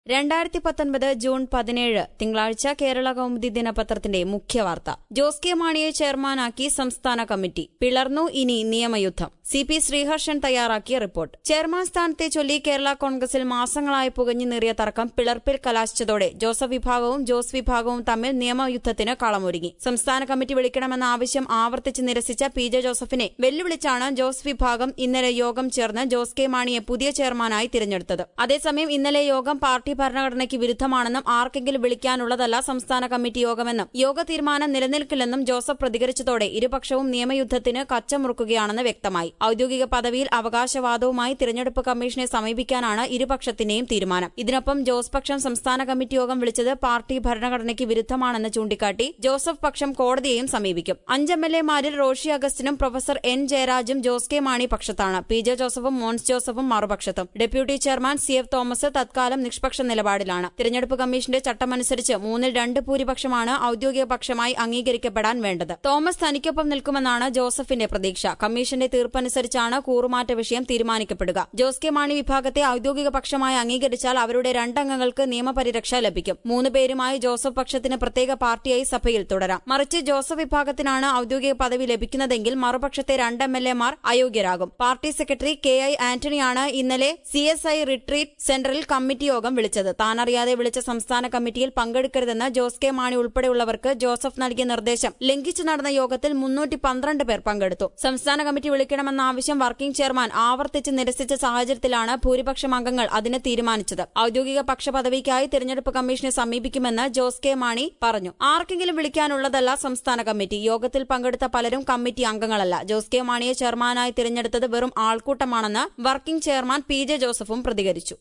രണ്ടായിരത്തി പത്തൊൻപത് ജൂൺ പതിനേഴ് തിങ്കളാഴ്ച കേരള കൗമുദി ദിനപത്രത്തിന്റെ മുഖ്യവാർത്ത ജോസ് കെ മാണിയെ ചെയർമാനാക്കി സംസ്ഥാന കമ്മിറ്റി പിളർന്നു ഇനി നിയമയുദ്ധം സി പി ശ്രീഹർഷൻ തയ്യാറാക്കിയ റിപ്പോർട്ട് ചെയർമാൻ സ്ഥാനത്തെ ചൊല്ലി കേരള കോൺഗ്രസിൽ മാസങ്ങളായി പുകഞ്ഞു നീറിയ തർക്കം പിളർപ്പിൽ കലാശിച്ചതോടെ ജോസഫ് വിഭാഗവും ജോസ് വിഭാഗവും തമ്മിൽ നിയമയുദ്ധത്തിന് കളമൊരുങ്ങി സംസ്ഥാന കമ്മിറ്റി വിളിക്കണമെന്ന ആവശ്യം ആവർത്തിച്ച് നിരസിച്ച പി ജെ ജോസഫിനെ വെല്ലുവിളിച്ചാണ് ജോസ് വിഭാഗം ഇന്നലെ യോഗം ചേർന്ന് ജോസ് കെ മാണിയെ പുതിയ ചെയർമാനായി തിരഞ്ഞെടുത്തത് അതേസമയം ഇന്നലെ യോഗം പാർട്ടി ഭരണഘടനയ്ക്ക് വിരുദ്ധമാണെന്നും ആർക്കെങ്കിലും വിളിക്കാനുള്ളതല്ല സംസ്ഥാന കമ്മിറ്റി യോഗമെന്നും യോഗ തീരുമാനം നിലനിൽക്കില്ലെന്നും ജോസഫ് പ്രതികരിച്ചതോടെ ഇരുപക്ഷവും നിയമയുദ്ധത്തിന് കച്ചമുറുക്കുകയാണെന്ന് വ്യക്തമായി ഔദ്യോഗിക പദവിയിൽ അവകാശവാദവുമായി തിരഞ്ഞെടുപ്പ് കമ്മീഷനെ സമീപിക്കാനാണ് ഇരുപക്ഷത്തിന്റെയും തീരുമാനം ഇതിനൊപ്പം ജോസ് പക്ഷം സംസ്ഥാന കമ്മിറ്റി യോഗം വിളിച്ചത് പാർട്ടി ഭരണഘടനയ്ക്ക് വിരുദ്ധമാണെന്ന് ചൂണ്ടിക്കാട്ടി ജോസഫ് പക്ഷം കോടതിയെയും സമീപിക്കും അഞ്ച് എം എൽ എമാരിൽ റോഷി അഗസ്റ്റിനും പ്രൊഫസർ എൻ ജയരാജും ജോസ് കെ മാണി പക്ഷത്താണ് പി ജെ ജോസഫും മോൻസ് ജോസഫും മറുപക്ഷത്തും deputy chairman C F Thomas തത്കാലം നിഷ്പക്ഷ നിലപാടിലാണ് തിരഞ്ഞെടുപ്പ് കമ്മീഷന്റെ ചട്ടമനുസരിച്ച് മൂന്നിൽ രണ്ട് ഭൂരിപക്ഷമാണ് ഔദ്യോഗിക പക്ഷമായി അംഗീകരിക്കപ്പെടാൻ വേണ്ടത് തോമസ് തനിക്കൊപ്പം നിൽക്കുമെന്നാണ് ജോസഫിന്റെ പ്രതീക്ഷ കമ്മീഷന്റെ തീർപ്പനുസരിച്ചാണ് കൂറുമാറ്റ വിഷയം തീരുമാനിക്കപ്പെടുക ജോസ് കെ മാണി വിഭാഗത്തെ ഔദ്യോഗിക പക്ഷമായി അംഗീകരിച്ചാൽ അവരുടെ രണ്ടംഗങ്ങൾക്ക് നിയമപരിരക്ഷ ലഭിക്കും മൂന്ന് പേരുമായി ജോസഫ് പക്ഷത്തിന് പ്രത്യേക പാർട്ടിയായി സഭയിൽ തുടരാം മറിച്ച് ജോസഫ് വിഭാഗത്തിനാണ് ഔദ്യോഗിക പദവി ലഭിക്കുന്നതെങ്കിൽ മറുപക്ഷത്തെ രണ്ട് എം എൽ എമാർ അയോഗ്യരാകും പാർട്ടി സെക്രട്ടറി കെ ഐ ആന്റണിയാണ് ഇന്നലെ സി എസ് ഐ റിട്രീറ്റ് സെന്ററിൽ കമ്മിറ്റി യോഗം വിളിച്ചത് താനറിയാതെ വിളിച്ച സംസ്ഥാന കമ്മിറ്റിയിൽ പങ്കെടുക്കരുതെന്ന് ജോസ് കെ മാണി ഉൾപ്പെടെയുള്ളവർക്ക് ജോസഫ് നൽകിയ നിർദ്ദേശം ലംഘിച്ചു നടന്ന യോഗത്തിൽ മുന്നൂറ്റി പന്ത്രണ്ട് പേർ പങ്കെടുത്തു സംസ്ഥാന കമ്മിറ്റി വിളിക്കണമെന്ന ആവശ്യം വർക്കിംഗ് ചെയർമാൻ ആവർത്തിച്ച് നിരസിച്ച സാഹചര്യത്തിലാണ് ഭൂരിപക്ഷം അംഗങ്ങൾ അതിന് തീരുമാനിച്ചത് ഔദ്യോഗിക പക്ഷ പദവിക്കായി തിരഞ്ഞെടുപ്പ് കമ്മീഷനെ സമീപിക്കുമെന്ന് ജോസ് കെ മാണി പറഞ്ഞു ആർക്കെങ്കിലും വിളിക്കാനുള്ളതല്ല സംസ്ഥാന കമ്മിറ്റി യോഗത്തിൽ പങ്കെടുത്ത പലരും കമ്മിറ്റി അംഗങ്ങളല്ല ജോസ് കെ മാണിയെ ചെയർമാനായി തിരഞ്ഞെടുത്തത് വെറും ആൾക്കൂട്ടമാണെന്ന് വർക്കിംഗ് ചെയർമാൻ പി ജെ ജോസഫും പ്രതികരിച്ചു